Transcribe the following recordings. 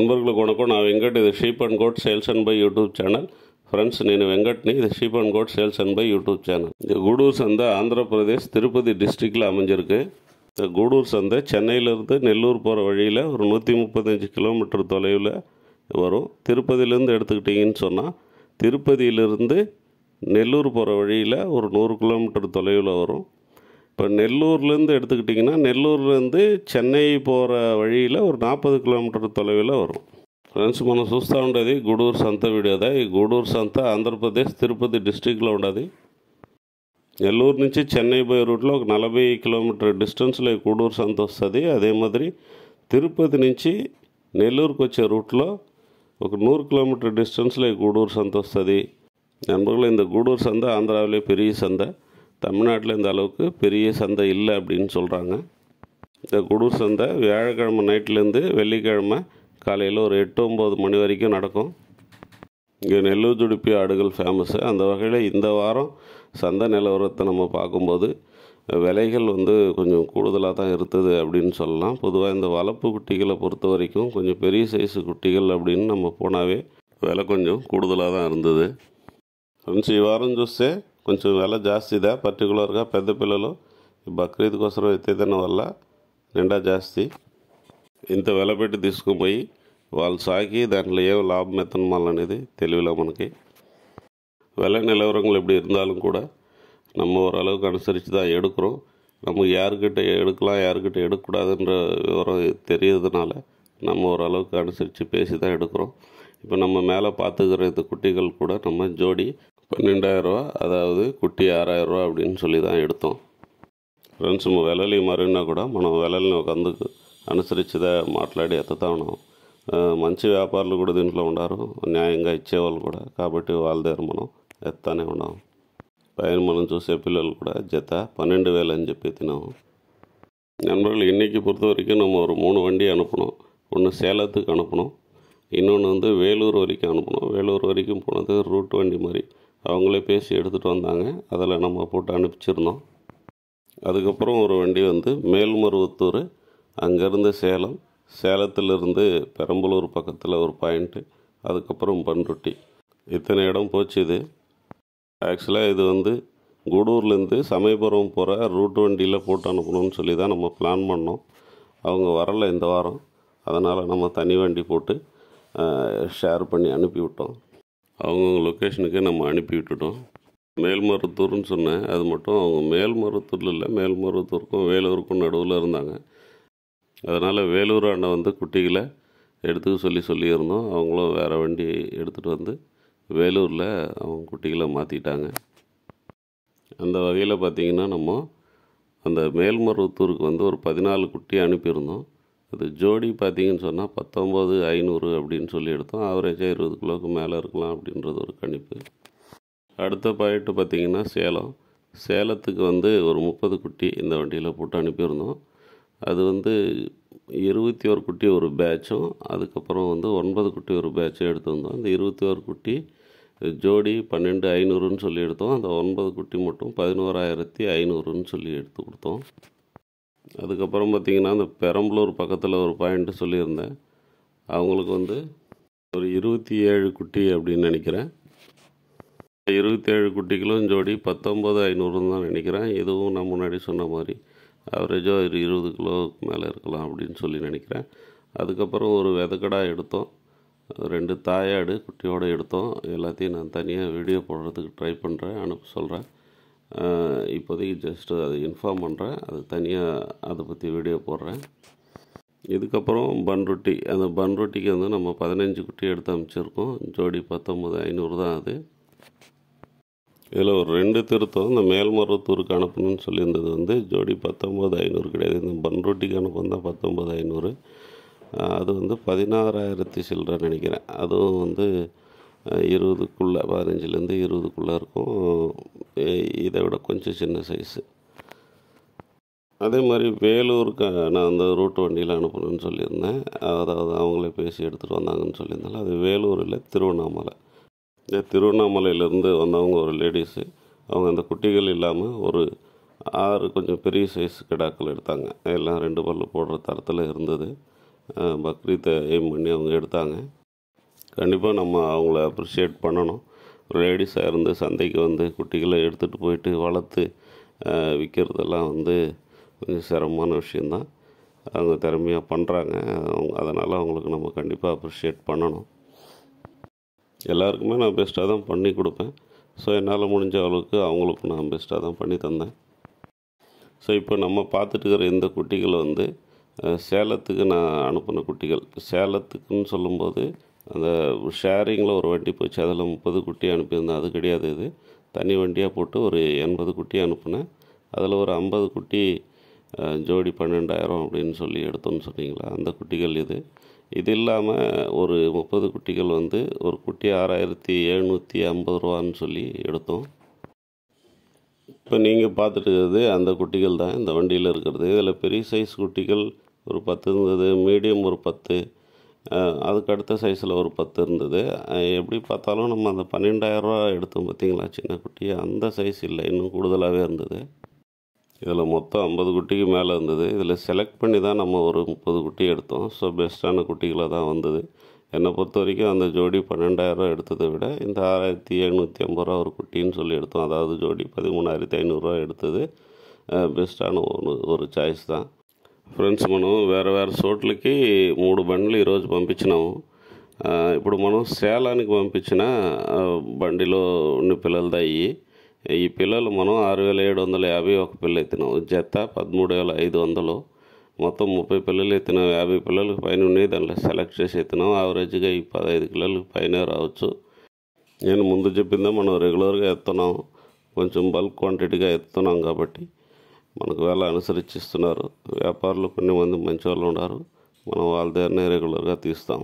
నన్బర్గులకు వణకం నా వెంకట్ ఇది sheep and goat sales and buy YouTube channel friends నేను வெங்கட்னி இது sheep and goat sales and buy YouTube channel இந்த கூடூர் சந்தை ஆந்திர பிரதேஷ் திருப்பதி டிஸ்ட்ரிக்டில் அமைஞ்சிருக்கு இந்த கூடூர் சந்தை சென்னையிலேருந்து நெல்லூர் போகிற வழியில் ஒரு நூற்றி முப்பத்தஞ்சு கிலோமீட்டர் தொலைவில் வரும் திருப்பதியிலேருந்து எடுத்துக்கிட்டிங்கன்னு சொன்னால் திருப்பதியிலிருந்து நெல்லூர் போகிற வழியில் ஒரு நூறு கிலோமீட்டர் தொலைவில் வரும் இப்போ நெல்லூர்லேருந்து எடுத்துக்கிட்டிங்கன்னா நெல்லூர்லேருந்து சென்னை போகிற వழியில் ஒரு నాற்பది కిలోమీటర్ தொலைவில் వரும் ఫ్రెండ్స్ మనం చూస్తూ ఉండేది గూడూరు సంత వీడియోదా ఈ గూడూరు సంత ఆంధ్రప్రదేశ్ తిరుపతి డిస్టిక్లో ఉండదు నెల్లూరు నుంచి చెన్నై పోయే రూట్లో ఒక నలభై కిలోమీటర్ డిస్టెన్స్లో ఈ గూడూరు సంత వస్తుంది అదే మాదిరి తిరుపతి నుంచి నెల్లూరుకు వచ్చే రూట్లో ఒక நூறு கிலோமீட்டர் டிஸ்டன்ஸில் கூடூர் சந்தை வசதி நண்பர்களே இந்த கூடூர் சந்தை ஆந்திராவிலே பெரிய சந்தை தமிழ்நாட்டில் இந்த அளவுக்கு பெரிய சந்தை இல்லை அப்படின்னு சொல்கிறாங்க இந்த கூடூர் சந்தை வியாழக்கிழமை நைட்லேருந்து வெள்ளிக்கிழமை காலையில் ஒரு எட்டு ஒம்பது மணி வரைக்கும் நடக்கும் இங்கே நெல்லூர் துடுப்பி ஆடுகள் ஃபேமஸ்ஸு அந்த வகையில் இந்த வாரம் சந்தை நிலவரத்தை நம்ம பார்க்கும்போது விலைகள் வந்து கொஞ்சம் கூடுதலாக தான் இருந்தது அப்படின்னு சொல்லலாம் பொதுவாக இந்த வளர்ப்பு குட்டிகளை பொறுத்த வரைக்கும் கொஞ்சம் பெரிய சைஸு குட்டிகள் அப்படின்னு நம்ம పోనావే విల కొంచెం కూడుదలాగా தான் இருந்தது ఫ్రెండ్స్ ఈ వారం చూస్తే కొంచెం వెల జాస్తిదా పర్టికులర్గా పెద్ద పిల్లలు ఈ బక్రీద్ కోసం ఎత్తేదన్న వల్ల నిండా జాస్తి ఇంత వెల పెట్టి తీసుకుని పోయి వాళ్ళు సాకి దాంట్లో ఏం లాభం ఎత్తనమాలనేది తెలివిలో మనకి விலை நிலவரங்கள் எப்படி இருந்தாலும் கூட நம்ம ஓரளவுக்கு அனுசரித்து தான் எடுக்கிறோம் நம்ம யாருக்கிட்ட எடுக்கலாம் யாருக்கிட்ட எடுக்கக்கூடாதுன்ற விவரம் தெரியறதுனால நம்ம ஓரளவுக்கு அனுசரித்து பேசி தான் எடுக்கிறோம் இப்போ நம்ம மேலே பார்த்துக்கிற இந்த குட்டிகள் கூட நம்ம ஜோடி பன்னெண்டாயிரரூவா அதாவது குட்டி ఆరాయిరూవా அப்படின்னு சொல்லி தான் எடுத்தோம் ఫ్రెండ్స్ వెలలి మరినా కూడా మనం వెలల్ని ఒక అందుకు అనుసరించిదా మాట్లాడి ఎత్తుతాం ఆ, మంచి వ్యాపారులు కూడా దీంట్లో ఉన్నారు న్యాయంగా ఇచ్చేవాళ్ళు కూడా కాబట్టి వాళ్ళ దగ్గర మనం ఎత్తానే ఉన్నాం పైన మనం చూసే పిల్లలు కూడా జత பன்னெண்டு வேலை అని చెప్పి తినాము நண்பர்கள் இன்றைக்கி பொறுத்த வரைக்கும் நம்ம ஒரு மூணு வண்டி அனுப்பணும் ஒன்று சேலத்துக்கு அனுப்பணும் இன்னொன்று வந்து வேலூர் வரைக்கும் அனுப்பணும் வேலூர் வரைக்கும் போனது ரூட் வண்டி மாதிரி அவங்களே பேசி எடுத்துகிட்டு வந்தாங்க அதில் நம்ம போட்டு அனுப்பிச்சிருந்தோம் அதுக்கப்புறம் ஒரு வண்டி வந்து மேல்மருவத்தூர் அங்கேருந்து சேலம் சேலத்திலிருந்து பெரம்பலூர் பக்கத்தில் ஒரு பாயிண்ட்டு அதுக்கப்புறம் பண்ருட்டி இத்தனை இடம் போச்சு இது ஆக்சுவலாக இது வந்து கூடூர்லேருந்து சமயபுரம் போகிற ரூட் வண்டியில் போட்டு அனுப்பணும்னு சொல்லி தான் நம்ம பிளான் பண்ணோம் அவங்க வரலை இந்த வாரம் அதனால் நம்ம தனி வண்டி போட்டு ஷேர் பண்ணி அனுப்பி விட்டோம் அவங்கவுங்க லொக்கேஷனுக்கே நம்ம அனுப்பி விட்டுட்டோம் மேல்மருத்தூர்னு சொன்னேன் அது மட்டும் அவங்க மேல்மருத்தூரில் இல்லை மேல்மருத்தூருக்கும் வேலூருக்கும் நடுவில் இருந்தாங்க அதனால் வேலூர் அண்ணன் வந்து குட்டிகளை எடுத்துக்க சொல்லி சொல்லியிருந்தோம் அவங்களும் வேறு வண்டி எடுத்துகிட்டு வந்து வேலூரில் அவங்க குட்டிகளை மாற்றிட்டாங்க அந்த வகையில் பார்த்திங்கன்னா நம்ம அந்த மேல்மருவத்தூருக்கு வந்து ஒரு பதினாலு குட்டி அனுப்பியிருந்தோம் அது ஜோடி பார்த்தீங்கன்னு சொன்னால் பத்தொம்போது ஐநூறு அப்படின்னு சொல்லி எடுத்தோம் ஆவரேஜாக இருபது கிலோவுக்கு மேலே இருக்கலாம் அப்படின்றது ஒரு கணிப்பு அடுத்த பாயிண்ட்டு பார்த்திங்கன்னா சேலம் சேலத்துக்கு வந்து ஒரு முப்பது குட்டி இந்த வண்டியில் போட்டு அனுப்பியிருந்தோம் அது வந்து இருபத்தி ஒரு குட்டி ஒரு பேட்சும் அதுக்கப்புறம் வந்து ஒன்பது குட்டி ஒரு பேட்சும் எடுத்திருந்தோம் அந்த இருபத்தி ஒரு குட்டி ஜோடி பன்னெண்டு ஐநூறுன்னு சொல்லி எடுத்தோம் அந்த ஒன்பது குட்டி மட்டும் பதினோராயிரத்தி ஐநூறுன்னு சொல்லி எடுத்து கொடுத்தோம் அதுக்கப்புறம் பார்த்திங்கன்னா அந்த பெரம்பலூர் பக்கத்தில் ஒரு பாயிண்ட்டு சொல்லியிருந்தேன் அவங்களுக்கு வந்து ஒரு இருபத்தி ஏழு குட்டி அப்படின்னு நினைக்கிறேன் இருபத்தேழு குட்டிகளும் ஜோடி பத்தொம்பது ஐநூறுன்னு தான் நினைக்கிறேன் இதுவும் நான் முன்னாடி சொன்ன மாதிரி ஆவரேஜாக ஒரு இருபது கிலோவுக்கு மேலே இருக்கலாம் அப்படின்னு சொல்லி நினைக்கிறேன் அதுக்கப்புறம் ஒரு விதக்கடா எடுத்தோம் ரெண்டு தாயாடு குட்டியோடு எடுத்தோம் எல்லாத்தையும் நான் தனியாக வீடியோ போடுறதுக்கு ட்ரை பண்ணுறேன் அனுப்ப சொல்கிறேன் இப்போதைக்கு ஜஸ்ட்டு அதை இன்ஃபார்ம் பண்ணுறேன் அது தனியாக அதை பற்றி வீடியோ போடுறேன் இதுக்கப்புறம் பன் ரொட்டி அந்த பன் ரொட்டிக்கு வந்து நம்ம பதினஞ்சு குட்டி எடுத்து அமைச்சிருக்கோம் ஜோடி பத்தொம்பது ஐநூறு தான் அது இதில் ஒரு ரெண்டு திருத்தம் இந்த மேல்மருவத்தூருக்கு அனுப்பணும்னு சொல்லியிருந்தது வந்து ஜோடி பத்தொம்பது ஐநூறு கிடையாது இந்த பன் ரொட்டிக்கு அனுப்பணும் தான் பத்தொம்பது ஐநூறு அது வந்து பதினாறாயிரத்தி சில்லற நினைக்கிறேன் அதுவும் வந்து இருபதுக்குள்ளே பதினஞ்சுலேருந்து இருபதுக்குள்ளே இருக்கும் இதை விட கொஞ்சம் சின்ன சைஸு அதே மாதிரி வேலூருக்கு நான் அந்த ரூட் வண்டியில் அனுப்பணும்னு சொல்லியிருந்தேன் அதாவது அவங்களே பேசி எடுத்துகிட்டு வந்தாங்கன்னு சொல்லியிருந்தாலும் அது வேலூர் இல்லை திருவண்ணாமலை இந்த திருவண்ணாமலையிலேருந்து வந்தவங்க ஒரு லேடிஸு அவங்க அந்த குட்டிகள் இல்லாமல் ஒரு ஆறு கொஞ்சம் பெரிய சைஸ் கிடாக்கள் எடுத்தாங்க எல்லாம் ரெண்டு பல்லு போடுற தரத்தில் இருந்தது அஹ், பக்ரீத்தை எய்ம் பண்ணி அவங்க எடுத்தாங்க கண்டிப்பாக நம்ம அவங்கள அப்ரிஷியேட் பண்ணணும் லேடிஸாக இருந்து சந்தைக்கு வந்து குட்டிகளை எடுத்துகிட்டு போயிட்டு வளர்த்து அஹ், விற்கிறதெல்லாம் வந்து கொஞ்சம் சிரமமான விஷயந்தான் அவங்க திறமையாக பண்ணுறாங்க அவங்க அதனால் அவங்களுக்கு நம்ம கண்டிப்பாக அப்ரிஷியேட் பண்ணணும் எல்லாருக்குமே நான் பெஸ்ட்டாக தான் பண்ணி கொடுப்பேன் ஸோ என்னால் முடிஞ்ச அளவுக்கு அவங்களுக்கும் நான் பெஸ்ட்டாக தான் பண்ணி தந்தேன் ஸோ இப்போ நம்ம பார்த்துட்டு இருக்கிற இந்த குட்டிகள் வந்து அஹ், சேலத்துக்கு நான் அனுப்பின குட்டிகள் சேலத்துக்குன்னு சொல்லும்போது அந்த ஷேரிங்கில் ஒரு வண்டி போச்சு அதில் முப்பது குட்டி அனுப்பியிருந்தேன் அது கிடையாது இது தனி வண்டியாக போட்டு ஒரு எண்பது குட்டி அனுப்புனேன் அதில் ஒரு ஐம்பது குட்டி அஹ், ஜோடி பன்னெண்டாயிரம் அப்படின்னு சொல்லி எடுத்தோம்னு சொன்னீங்களா அந்த குட்டிகள் இது இது இல்லாமல் ஒரு முப்பது குட்டிகள் வந்து ஒரு குட்டி ஆறாயிரத்தி எழுநூற்றி ஐம்பது ரூபான்னு சொல்லி எடுத்தோம் இப்போ நீங்கள் பார்த்துட்டு இருக்கிறது அந்த குட்டிகள் தான் இந்த வண்டியில் இருக்கிறது இதில் பெரிய சைஸ் குட்டிகள் ஒரு பத்து இருந்தது மீடியம் ஒரு பத்து அஹ், அதுக்கு அடுத்த சைஸில் ஒரு பத்து இருந்தது அஹ், எப்படி பார்த்தாலும் நம்ம அந்த பன்னெண்டாயிரரூவா எடுத்தோம் பார்த்தீங்களா சின்ன குட்டி அந்த சைஸ் இல்லை இன்னும் கூடுதலாகவே இருந்தது இதில் மொத்தம் ஐம்பது குட்டிக்கு மேலே இருந்தது இதில் செலக்ட் பண்ணி தான் நம்ம ஒரு முப்பது குட்டி எடுத்தோம் ஸோ பெஸ்ட்டான குட்டிகளாக தான் வந்தது என்னை பொறுத்த வரைக்கும் அந்த ஜோடி பன்னெண்டாயிரரூவா எடுத்ததை விட இந்த ஆறாயிரத்தி எழுநூற்றி ஐம்பது ரூபா ஒரு குட்டின்னு சொல்லி எடுத்தோம் அதாவது ஜோடி பதிமூணாயிரத்தி ஐநூறுரூவா எடுத்தது బెస్టాను ஒரு చాయిస్ దా ఫ్రెండ్స్ మనం వేరే వేరే చోట్లకి మూడు బండ్లు ఈరోజు పంపించినాము ఆ, ఇప్పుడు మనం సేలానికి పంపించిన ఆ, బండిలో ఉన్న పిల్లలది అయ్యి ఈ పిల్లలు మనం ఆరు వేల ఏడు వందల యాభై ఒక పిల్ల ఎత్తినాం జత పదమూడు వేల ఐదు వందలు మొత్తం ముప్పై పిల్లలు ఎత్తినాం యాభై పిల్లలకు పైన ఉన్నాయి దాంట్లో సెలెక్ట్ చేసి ఎత్తినాం యావరేజ్గా ఈ పదహైదు కిలోలకు పైన రావచ్చు నేను ముందు చెప్పిందే మనం రెగ్యులర్గా ఎత్తున్నాం కొంచెం బల్క్ క్వాంటిటీగా ఎత్తున్నాం కాబట్టి మనకు వేళ అనుసరించిస్తున్నారు వ్యాపారులు కొన్ని మంది మంచి వాళ్ళు ఉన్నారు మనం వాళ్ళ దగ్గరనే రెగ్యులర్గా తీస్తాము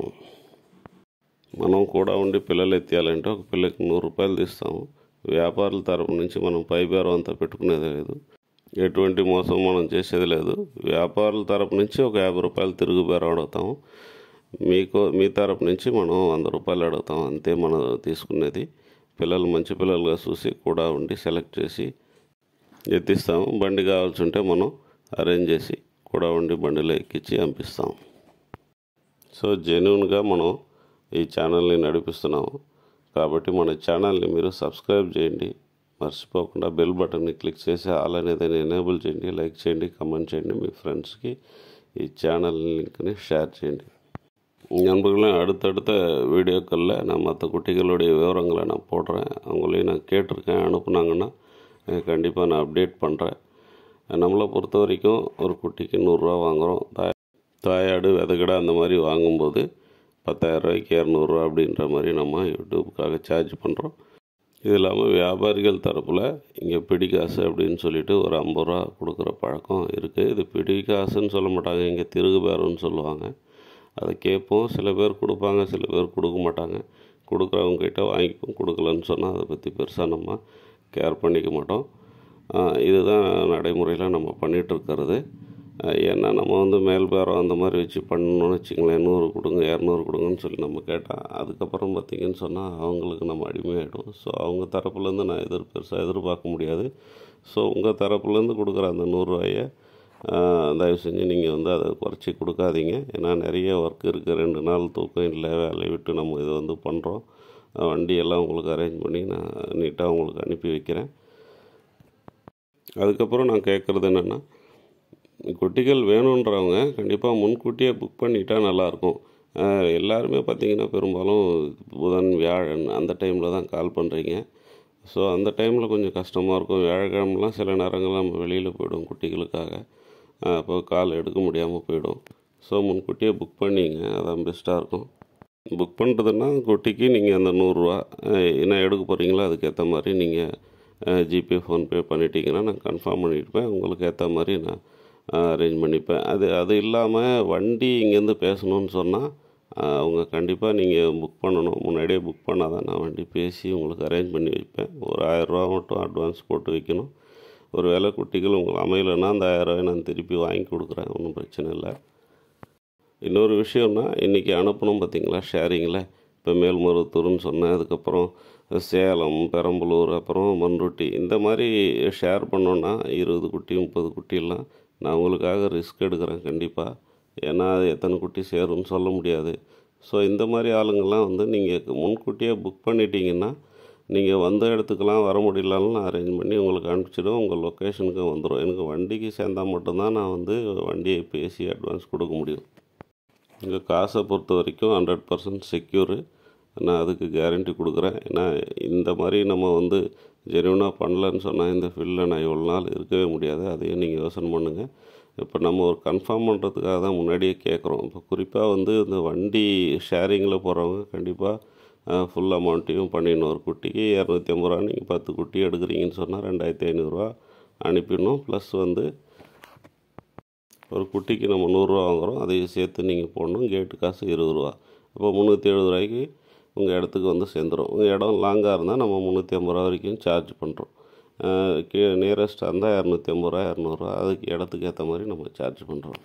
మనం కూడా ఉండి పిల్లలు ఎత్తియాలంటే ఒక పిల్లకి నూరు రూపాయలు తీస్తాము వ్యాపారుల తరపు నుంచి మనం పై బేరం అంతా పెట్టుకునేది లేదు ఎటువంటి మోసం మనం చేసేది లేదు వ్యాపారుల తరపు నుంచి ఒక యాభై రూపాయలు తిరుగు బేరం అడుగుతాము మీకు మీ తరపు నుంచి మనం వంద రూపాయలు అడుగుతాం అంతే మనం తీసుకునేది పిల్లలు మంచి పిల్లలుగా చూసి కూడా ఉండి సెలెక్ట్ చేసి ఎత్తిస్తాము బండి కావాల్సి ఉంటే మనం అరేంజ్ చేసి కూడా ఉండి బండిలో ఎక్కించి పంపిస్తాం సో జెన్యున్గా మనం ఈ ఛానల్ని నడిపిస్తున్నాము కాబట్టి మన ఛానల్ని మీరు సబ్స్క్రైబ్ చేయండి మర్చిపోకుండా బెల్ బటన్ని క్లిక్ చేసి ఆల్ అనేది ఎనేబుల్ చేయండి లైక్ చేయండి కమెంట్ చేయండి మీ ఫ్రెండ్ஸ்க்கு ఈ சேனல் லிங்க்னு ஷேர் చేయండి நண்பர்களே அடுத்தடுத்த வீடியோக்களில் நான் மற்ற குட்டிகளுடைய விவரங்களை நான் போடுறேன் அவங்களையும் நான் கேட்டிருக்கேன் அனுப்புனாங்கன்னா கண்டிப்பாக நான் அப்டேட் பண்ணுறேன் நம்மளை பொறுத்த வரைக்கும் ஒரு குட்டிக்கு நூறுரூவா வாங்குகிறோம் தாய் தாயாடு விதகடை அந்த மாதிரி வாங்கும்போது பத்தாயிரரூவாய்க்கு இரநூறுவா அப்படின்ற மாதிரி நம்ம யூடியூப்புக்காக சார்ஜ் பண்ணுறோம் இது இல்லாமல் வியாபாரிகள் தரப்பில் இங்கே பிடி காசு அப்படின்னு சொல்லிட்டு ஒரு ஐம்பது ரூபா கொடுக்குற பழக்கம் இருக்குது இது பிடி காசுன்னு சொல்ல மாட்டாங்க இங்கே திருகு பேரம்னு சொல்லுவாங்க அதை கேட்போம் சில பேர் கொடுப்பாங்க சில பேர் கொடுக்க மாட்டாங்க கொடுக்குறவங்க கிட்ட வாங்கிப்போம் கொடுக்கலன்னு சொன்னால் அதை பற்றி பெருசாக நம்ம கேர் பண்ணிக்க மாட்டோம் ஆஹ் இதுதான் நடைமுறையில் நம்ம பண்ணிகிட்ருக்கிறது ஏன்னா நம்ம வந்து மேல் பேரம் அந்த மாதிரி வச்சு பண்ணணும்னு வச்சுங்களேன் நூறு கொடுங்க இரநூறு கொடுங்கன்னு சொல்லி நம்ம கேட்டால் அதுக்கப்புறம் பார்த்தீங்கன்னு சொன்னால் அவங்களுக்கு நம்ம அடிமையாகிடும் ஸோ அவங்க தரப்புலேருந்து நான் எதிர் பெருசாக எதிர்பார்க்க முடியாது ஸோ உங்கள் தரப்புலேருந்து கொடுக்குற அந்த நூறுரூவாயை தயவு செஞ்சு நீங்கள் வந்து அதை குறைச்சி கொடுக்காதீங்க ஏன்னா நிறைய ஒர்க் இருக்குது ரெண்டு நாள் தூக்கம் இல்லை வேலையை விட்டு நம்ம இதை வந்து பண்ணுறோம் வண்டியெல்லாம் உங்களுக்கு அரேஞ்ச் பண்ணி நான் நீட்டாக உங்களுக்கு அனுப்பி வைக்கிறேன் அதுக்கப்புறம் நான் கேட்குறது என்னென்னா குட்டிகள் வேணுன்றவங்க கண்டிப்பாக முன்கூட்டியே புக் பண்ணிட்டா நல்லாயிருக்கும் அஹ் எல்லாருமே பார்த்தீங்கன்னா பெரும்பாலும் புதன் வியாழன் அந்த டைமில் தான் கால் பண்ணுறீங்க ஸோ அந்த டைமில் கொஞ்சம் கஷ்டமாக இருக்கும் வியாழக்கிழமெலாம் சில நேரங்கள் நம்ம வெளியில் போயிடும் குட்டிகளுக்காக அஹ் அப்போ கால் எடுக்க முடியாமல் போயிடும் ஸோ முன்கூட்டியே புக் பண்ணிங்க அதான் பெஸ்ட்டாக இருக்கும் புக் பண்ணுறதுன்னா குட்டிக்கு நீங்கள் அந்த நூறுரூவா என்ன எடுக்க போகிறீங்களோ அதுக்கேற்ற மாதிரி நீங்கள் ஜிபே ஃபோன்பே பண்ணிட்டீங்கன்னா நான் கன்ஃபார்ம் பண்ணியிருப்பேன் உங்களுக்கு ஏற்ற மாதிரி நான் அரேஞ்ச் பண்ணிப்பேன் அது அது இல்லாமல் வண்டி இங்கேருந்து பேசணும்னு சொன்னால் அவங்க கண்டிப்பாக நீங்கள் புக் பண்ணணும் முன்னாடியே புக் பண்ணால் தான் நான் வண்டி பேசி உங்களுக்கு அரேஞ்ச் பண்ணி வைப்பேன் ஒரு ஆயிரரூவா மட்டும் அட்வான்ஸ் போட்டு வைக்கணும் ஒரு வேலை குட்டிகள் உங்களுக்கு அமையலைன்னா அந்த ஆயிரரூவாயை நான் திருப்பி வாங்கி கொடுக்குறேன் ஒன்றும் பிரச்சனை இல்லை இன்னொரு விஷயம்னா இன்றைக்கி அனுப்பணும் பார்த்தீங்களா ஷேரிங்கில் இப்போ மேல்மருவத்தூர்னு சொன்னேன் அதுக்கப்புறம் சேலம் பெரம்பலூர் அப்புறம் மண்ருட்டி இந்த மாதிரி ஷேர் பண்ணோன்னா இருபது குட்டி முப்பது குட்டிலாம் நான் உங்களுக்காக ரிஸ்க் எடுக்கிறேன் கண்டிப்பாக ஏன்னா அது எத்தனை குட்டி சேரும்னு சொல்ல முடியாது ஸோ இந்த மாதிரி ஆளுங்கள்லாம் வந்து நீங்கள் முன்கூட்டியே புக் பண்ணிட்டீங்கன்னா நீங்கள் வந்த இடத்துக்கெல்லாம் வர முடியலனாலும் நான் அரேஞ்ச் பண்ணி உங்களுக்கு அனுப்பிச்சிடுவேன் உங்கள் லொக்கேஷனுக்கு வந்துடும் எனக்கு வண்டிக்கு சேர்ந்தால் மட்டும்தான் நான் வந்து வண்டியை பேசி அட்வான்ஸ் கொடுக்க முடியும் இங்கே காசை பொறுத்த வரைக்கும் ஹண்ட்ரட் பர்சன்ட் செக்யூரு நான் அதுக்கு கேரண்டி கொடுக்குறேன் ஏன்னா இந்த மாதிரி நம்ம வந்து ஜெனுவனாக பண்ணலன்னு சொன்னால் இந்த ஃபீல்டில் நான் இவ்வளோ நாள் இருக்கவே முடியாது அதையும் நீங்கள் யோசனை பண்ணுங்கள் இப்போ நம்ம ஒரு கன்ஃபார்ம் பண்ணுறதுக்காக தான் முன்னாடியே கேட்குறோம் இப்போ குறிப்பாக வந்து இந்த வண்டி ஷேரிங்கில் போகிறவங்க கண்டிப்பாக ஃபுல் அமௌண்ட்டையும் பண்ணிடணும் ஒரு குட்டிக்கு இரநூத்தி ஐம்பது ரூபா நீங்கள் பத்து குட்டி எடுக்கிறீங்கன்னு சொன்னால் ரெண்டாயிரத்தி ஐநூறுரூவா அனுப்பிடணும் ப்ளஸ் வந்து ஒரு குட்டிக்கு நம்ம நூறுரூவா வாங்குகிறோம் அதையும் சேர்த்து நீங்கள் போடணும் கேட்டு காசு இருபது ரூபா அப்போ முந்நூற்றி எழுபது ரூபாய்க்கு உங்கள் இடத்துக்கு வந்து சேர்ந்துடும் உங்கள் இடம் லாங்காக இருந்தால் நம்ம முந்நூற்றி ஐம்பது ரூபா வரைக்கும் சார்ஜ் பண்ணுறோம் கீ நியரஸ்ட்டாக இருந்தால் இரநூத்தி ஐம்பது ரூபா இரநூறுவா அதுக்கு இடத்துக்கு ஏற்ற மாதிரி நம்ம சார்ஜ் பண்ணுறோம்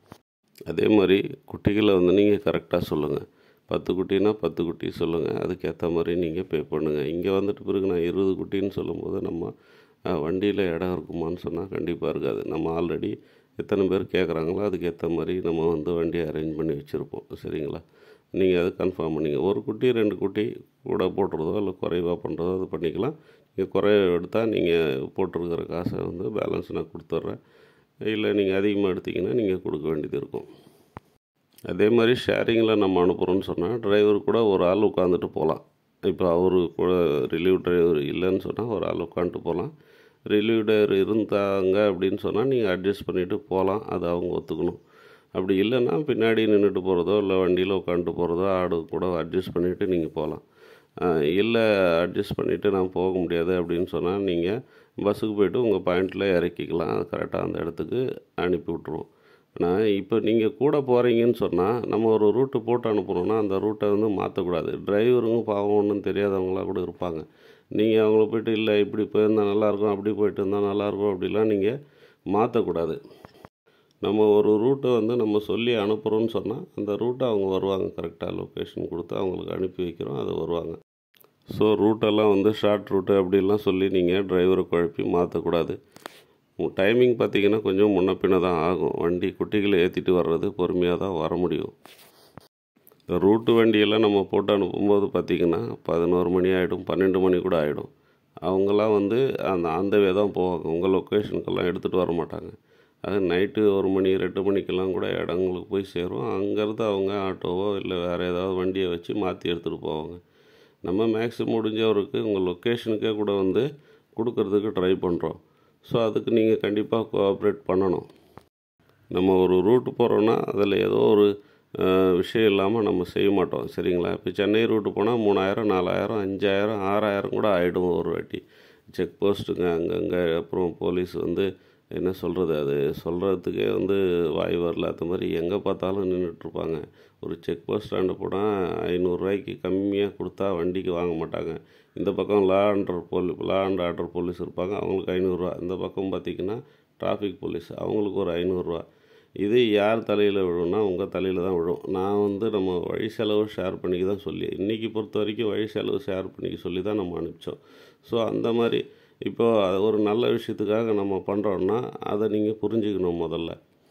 அதே மாதிரி குட்டிகளை வந்து நீங்கள் கரெக்டாக சொல்லுங்கள் பத்து குட்டினா பத்து குட்டி சொல்லுங்கள் அதுக்கேற்ற மாதிரி நீங்கள் பே பண்ணுங்கள் இங்கே வந்துட்டு பிறகு நான் இருபது குட்டின்னு சொல்லும்போது நம்ம வண்டியில் இடம் இருக்குமான்னு சொன்னால் கண்டிப்பாக இருக்காது நம்ம ஆல்ரெடி எத்தனை பேர் கேட்குறாங்களோ அதுக்கேற்ற மாதிரி நம்ம வந்து வண்டியை அரேஞ்ச் பண்ணி வச்சுருப்போம் சரிங்களா நீங்கள் அது கன்ஃபார்ம் பண்ணிங்க ஒரு குட்டி ரெண்டு குட்டி கூட போட்டுறதோ இல்லை குறைவாக பண்ணுறதோ அது பண்ணிக்கலாம் நீங்கள் குறைய எடுத்தால் நீங்கள் போட்டிருக்கிற காசை வந்து பேலன்ஸ் நான் கொடுத்துட்றேன் இல்லை நீங்கள் அதிகமாக எடுத்திங்கன்னா நீங்கள் கொடுக்க வேண்டியது இருக்கும் அதே மாதிரி ஷேரிங்கில் நம்ம அனுப்புகிறோன்னு சொன்னால் டிரைவர் கூட ஒரு ஆள் உட்காந்துட்டு போகலாம் இப்போ அவர் கூட ரிலீவ் டிரைவர் இல்லைன்னு சொன்னால் ஒரு ஆள் உட்காந்துட்டு போகலாம் ரிலீவ் டிரைவர் இருந்தாங்க அப்படின்னு சொன்னால் நீங்கள் அட்ஜஸ்ட் பண்ணிவிட்டு போகலாம் அது அவங்க ஒத்துக்கணும் அப்படி இல்லைன்னா பின்னாடி நின்றுட்டு போகிறதோ இல்லை வண்டியில் உட்காந்துட்டு போகிறதோ ஆடு கூட அட்ஜஸ்ட் பண்ணிவிட்டு நீங்கள் போகலாம் இல்லை அட்ஜஸ்ட் பண்ணிவிட்டு நான் போக முடியாது அப்படின்னு சொன்னால் நீங்கள் பஸ்ஸுக்கு போய்ட்டு உங்கள் பாயிண்டில் இறக்கிக்கலாம் அது கரெக்டாக அந்த இடத்துக்கு அனுப்பி விட்ருவோம் ஆனால் இப்போ நீங்கள் கூட போகிறீங்கன்னு சொன்னால் நம்ம ஒரு ரூட்டு போட்டு அனுப்புகிறோன்னா அந்த ரூட்டை வந்து மாற்றக்கூடாது டிரைவருங்க பாவம் ஒன்றும் தெரியாதவங்களாக கூட இருப்பாங்க நீங்கள் அவங்கள போய்ட்டு இல்லை இப்படி போயிருந்தால் நல்லாயிருக்கும் அப்படி போயிட்டு இருந்தால் நல்லாயிருக்கும் அப்படிலாம் நீங்கள் மாற்றக்கூடாது நம்ம ஒரு ரூட்டை வந்து நம்ம சொல்லி அனுப்புகிறோன்னு சொன்னால் அந்த ரூட்டை அவங்க வருவாங்க கரெக்டாக லொக்கேஷன் கொடுத்து அவங்களுக்கு அனுப்பி வைக்கிறோம் அது வருவாங்க ஸோ ரூட்டெல்லாம் வந்து ஷார்ட் ரூட்டு அப்படிலாம் சொல்லி நீங்கள் டிரைவரை குழப்பி மாற்றக்கூடாது டைமிங் பார்த்திங்கன்னா கொஞ்சம் முன்ன பின்ன தான் ஆகும் வண்டி குட்டிகளை ஏற்றிட்டு வர்றது பொறுமையாக தான் வர முடியும் இந்த ரூட்டு வண்டியெல்லாம் நம்ம போட்டு அனுப்பும்போது பார்த்திங்கன்னா பதினோரு மணி ஆகிடும் பன்னெண்டு மணி கூட ஆகிடும் அவங்களாம் வந்து அந்த அந்த வே தான் போவாங்க உங்கள் லொக்கேஷனுக்கெல்லாம் எடுத்துகிட்டு வர மாட்டாங்க அது நைட்டு ஒரு மணி ரெண்டு மணிக்கெல்லாம் கூட இடங்களுக்கு போய் சேரும் அங்கேருந்து அவங்க ஆட்டோவோ இல்லை வேறு ஏதாவது வண்டியை வச்சு மாற்றி எடுத்துகிட்டு போவாங்க நம்ம மேக்ஸிமம் முடிஞ்சவருக்கு உங்கள் லொக்கேஷனுக்கே கூட வந்து கொடுக்கறதுக்கு ட்ரை பண்ணுறோம் ஸோ அதுக்கு நீங்கள் கண்டிப்பாக கோஆப்ரேட் பண்ணணும் நம்ம ஒரு ரூட்டு போகிறோன்னா அதில் ஏதோ ஒரு விஷயம் இல்லாமல் நம்ம செய்ய மாட்டோம் சரிங்களா இப்போ சென்னை ரூட்டு போனால் மூணாயிரம் நாலாயிரம் அஞ்சாயிரம் ஆறாயிரம் கூட ஆகிடும் ஒரு வாட்டி செக் போஸ்ட்டுங்க அங்கங்கே அப்புறம் போலீஸ் வந்து என்ன சொல்கிறது அது சொல்கிறதுக்கே வந்து வாய் வரல அந்த மாதிரி எங்கே பார்த்தாலும் நின்றுட்டுருப்பாங்க ஒரு செக் போஸ்ட் ஸ்டாண்டு போனால் ஐநூறுரூவாய்க்கு கம்மியாக கொடுத்தா வண்டிக்கு வாங்க மாட்டாங்க இந்த பக்கம் லா அண்டர் போலி லா அண்ட் ஆர்டர் போலீஸ் இருப்பாங்க அவங்களுக்கு ஐநூறுரூவா இந்த பக்கம் பார்த்திங்கன்னா டிராஃபிக் போலீஸ் அவங்களுக்கு ஒரு ஐநூறுரூவா இது யார் தலையில் விழும்னா உங்கள் தலையில் தான் விழும் நான் வந்து நம்ம வழி செலவு ஷேர் பண்ணிக்க தான் சொல்லி இன்றைக்கி பொறுத்த வரைக்கும் வழி செலவு ஷேர் பண்ணிக்க சொல்லி தான் நம்ம அனுப்பிச்சோம் ஸோ அந்த மாதிரி இப்போ ஒரு நல்ல விஷயத்துக்காக நம்ம பண்ணுறோன்னா அதை நீங்கள் புரிஞ்சுக்கணும் முதல்ல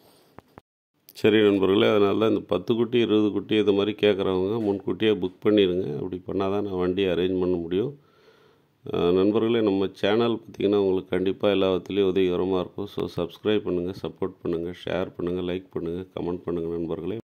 சரி நண்பர்களே அதனால தான் இந்த பத்து குட்டி இருபது குட்டி இது மாதிரி கேட்குறவங்க முன்கூட்டியே புக் பண்ணிடுங்க அப்படி பண்ணால் தான் நான் வண்டியை அரேஞ்ச் பண்ண முடியும் நண்பர்களே நம்ம சேனல் பார்த்திங்கன்னா உங்களுக்கு கண்டிப்பாக எல்லாத்துலேயும் உதவிகரமாக இருக்கும் ஸோ சப்ஸ்கிரைப் பண்ணுங்கள் சப்போர்ட் பண்ணுங்கள் ஷேர் பண்ணுங்கள் லைக் பண்ணுங்கள் கமெண்ட் பண்ணுங்கள் நண்பர்களே